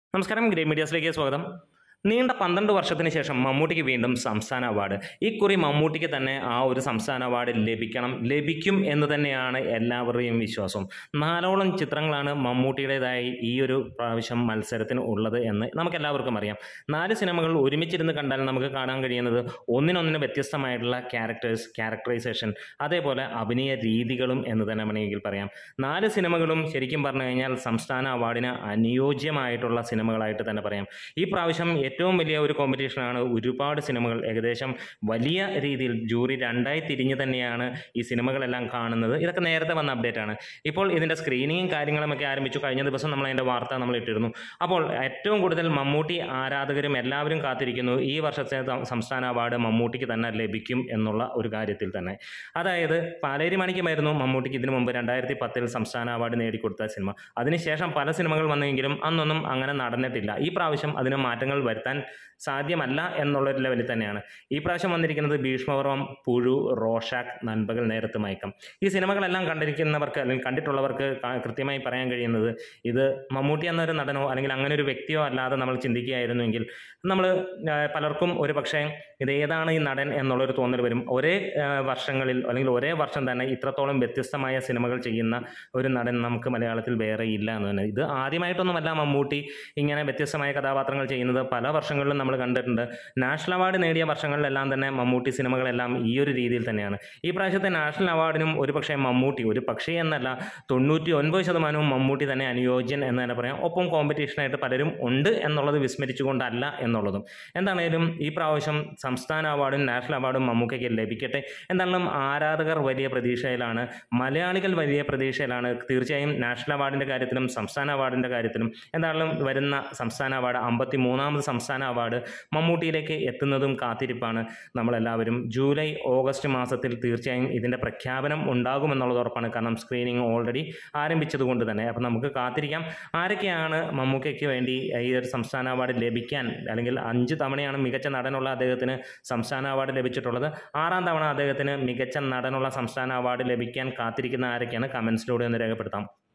നമസ്കാരം ഗ്രേ മീഡിയാസിലേക്ക് സ്വാഗതം നീണ്ട പന്ത്രണ്ട് വർഷത്തിന് ശേഷം മമ്മൂട്ടിക്ക് വീണ്ടും സംസ്ഥാന അവാർഡ് ഇക്കുറി മമ്മൂട്ടിക്ക് തന്നെ ആ ഒരു സംസ്ഥാന അവാർഡ് ലഭിക്കണം ലഭിക്കും എന്ന് തന്നെയാണ് എല്ലാവരുടെയും വിശ്വാസം നാലോളം ചിത്രങ്ങളാണ് മമ്മൂട്ടിയുടേതായി ഈ ഒരു പ്രാവശ്യം മത്സരത്തിന് ഉള്ളത് എന്ന് നമുക്കെല്ലാവർക്കും അറിയാം നാല് സിനിമകൾ ഒരുമിച്ചിരുന്ന് കണ്ടാൽ നമുക്ക് കാണാൻ കഴിയുന്നത് ഒന്നിനൊന്നിന് വ്യത്യസ്തമായിട്ടുള്ള ക്യാരക്ടേഴ്സ് ക്യാരക്ടറൈസേഷൻ അതേപോലെ അഭിനയ രീതികളും എന്ന് തന്നെ വേണമെങ്കിൽ പറയാം നാല് സിനിമകളും ശരിക്കും പറഞ്ഞു കഴിഞ്ഞാൽ സംസ്ഥാന അവാർഡിന് അനുയോജ്യമായിട്ടുള്ള സിനിമകളായിട്ട് തന്നെ പറയാം ഈ പ്രാവശ്യം ഏറ്റവും വലിയ ഒരു കോമ്പറ്റീഷനാണ് ഒരുപാട് സിനിമകൾ ഏകദേശം വലിയ രീതിയിൽ ജൂറി രണ്ടായി തിരിഞ്ഞ് തന്നെയാണ് ഈ സിനിമകളെല്ലാം കാണുന്നത് ഇതൊക്കെ നേരത്തെ വന്ന അപ്ഡേറ്റ് ആണ് ഇപ്പോൾ ഇതിൻ്റെ സ്ക്രീനിങ്ങും കാര്യങ്ങളുമൊക്കെ ആരംഭിച്ചു കഴിഞ്ഞ ദിവസം നമ്മൾ അതിൻ്റെ വാർത്ത നമ്മൾ ഇട്ടിരുന്നു അപ്പോൾ ഏറ്റവും കൂടുതൽ മമ്മൂട്ടി ആരാധകരും എല്ലാവരും കാത്തിരിക്കുന്നു ഈ വർഷത്തെ ത- സംസ്ഥാന അവാർഡ് മമ്മൂട്ടിക്ക് തന്നെ ലഭിക്കും എന്നുള്ള ഒരു കാര്യത്തിൽ തന്നെ അതായത് പാലേരി മണിക്കുമായിരുന്നു മമ്മൂട്ടിക്ക് ഇതിനു മുമ്പ് രണ്ടായിരത്തി പത്തിൽ സംസ്ഥാന അവാർഡ് നേടിക്കൊടുത്ത സിനിമ അതിനുശേഷം പല സിനിമകൾ വന്നെങ്കിലും അന്നൊന്നും അങ്ങനെ നടന്നിട്ടില്ല ഈ പ്രാവശ്യം അതിന് മാറ്റങ്ങൾ വരുത്താൻ സാധ്യമല്ല എന്നുള്ളൊരു ലെവലിൽ തന്നെയാണ് ഈ പ്രാവശ്യം വന്നിരിക്കുന്നത് ഭീഷ്മപർവം പുഴു റോഷാക്ക് നൻപകൽ നേരത്ത് മയക്കം ഈ സിനിമകളെല്ലാം കണ്ടിരിക്കുന്നവർക്ക് അല്ലെങ്കിൽ കണ്ടിട്ടുള്ളവർക്ക് കാ- കൃത്യമായി പറയാൻ കഴിയുന്നത് ഇത് മമ്മൂട്ടി എന്നൊരു നടനോ അല്ലെങ്കിൽ അങ്ങനെ ഒരു വ്യക്തിയോ അല്ലാതെ നമ്മൾ ചിന്തിക്കുകയായിരുന്നുവെങ്കിൽ നമ്മൾ പലർക്കും ഒരു പക്ഷേ ഇത് ഏതാണ് ഈ നടൻ എന്നുള്ളൊരു തോന്നൽ വരും ഒരേ ആ, വർഷങ്ങളിൽ അല്ലെങ്കിൽ ഒരേ വർഷം തന്നെ ഇത്രത്തോളം വ്യത്യസ്തമായ സിനിമകൾ ചെയ്യുന്ന ഒരു നടൻ നമുക്ക് മലയാളത്തിൽ വേറെ ഇല്ല എന്ന് തന്നെ ഇത് ആദ്യമായിട്ടൊന്നുമല്ല മമ്മൂട്ടി ഇങ്ങനെ വ്യത്യസ്തമായ കഥാപാത്രങ്ങൾ ചെയ്യുന്നത് പല വർഷങ്ങളിലും നമ്മൾ കണ്ടിട്ടുണ്ട് നാഷണൽ അവാർഡ് നേടിയ വർഷങ്ങളിലെല്ലാം തന്നെ മമ്മൂട്ടി സിനിമകളെല്ലാം ഈ ഒരു രീതിയിൽ തന്നെയാണ് ഈ പ്രാവശ്യത്തെ നാഷണൽ അവാർഡിനും ഒരു പക്ഷേ മമ്മൂട്ടി ഒരു പക്ഷേ എന്നല്ല തൊണ്ണൂറ്റി ഒൻപത് ശതമാനവും മമ്മൂട്ടി തന്നെ അനുയോജ്യൻ എന്ന് തന്നെ പറയാം ഒപ്പം കോമ്പറ്റീഷനായിട്ട് പലരും ഉണ്ട് എന്നുള്ളത് വിസ്മരിച്ചുകൊണ്ടല്ല എന്നുള്ളതും എന്താണേലും ഈ പ്രാവശ്യം സംസ്ഥാന അവാർഡും നാഷണൽ അവാർഡും മമ്മൂക്കയ്ക്ക് ലഭിക്കട്ടെ എന്താണെങ്കിലും ആരാധകർ വലിയ പ്രതീക്ഷയിലാണ് മലയാളികൾ വലിയ പ്രതീക്ഷയിലാണ് തീർച്ചയായും നാഷണൽ അവാർഡിൻ്റെ കാര്യത്തിലും സംസ്ഥാന അവാർഡിൻ്റെ കാര്യത്തിലും എന്താണെങ്കിലും വരുന്ന സംസ്ഥാന അവാർഡ് അമ്പത്തി മൂന്നാമത് സംസ്ഥാന അവാർഡ് മമ്മൂട്ടിയിലേക്ക് എത്തുന്നതും കാത്തിരിപ്പാണ് നമ്മളെല്ലാവരും ജൂലൈ ഓഗസ്റ്റ് മാസത്തിൽ തീർച്ചയായും ഇതിൻ്റെ പ്രഖ്യാപനം ഉണ്ടാകുമെന്നുള്ളത് ഉറപ്പാണ് കാരണം സ്ക്രീനിങ് ഓൾറെഡി ആരംഭിച്ചതുകൊണ്ട് തന്നെ അപ്പം നമുക്ക് കാത്തിരിക്കാം ആരൊക്കെയാണ് മമ്മൂക്കയ്ക്ക് വേണ്ടി ഈ ഒരു സംസ്ഥാന അവാർഡ് ലഭിക്കാൻ അല്ലെങ്കിൽ അഞ്ച് തവണയാണ് മികച്ച നടനുള്ള അദ്ദേഹത്തിന് സംസ്ഥാന അവാർഡ് ലഭിച്ചിട്ടുള്ളത് ആറാം തവണ അദ്ദേഹത്തിന് മികച്ച നടനുള്ള സംസ്ഥാന അവാർഡ് ലഭിക്കാൻ കാത്തിരിക്കുന്ന ആരൊക്കെയാണ് കമൻസിലൂടെ ഒന്ന് രേഖപ്പെടുത്താം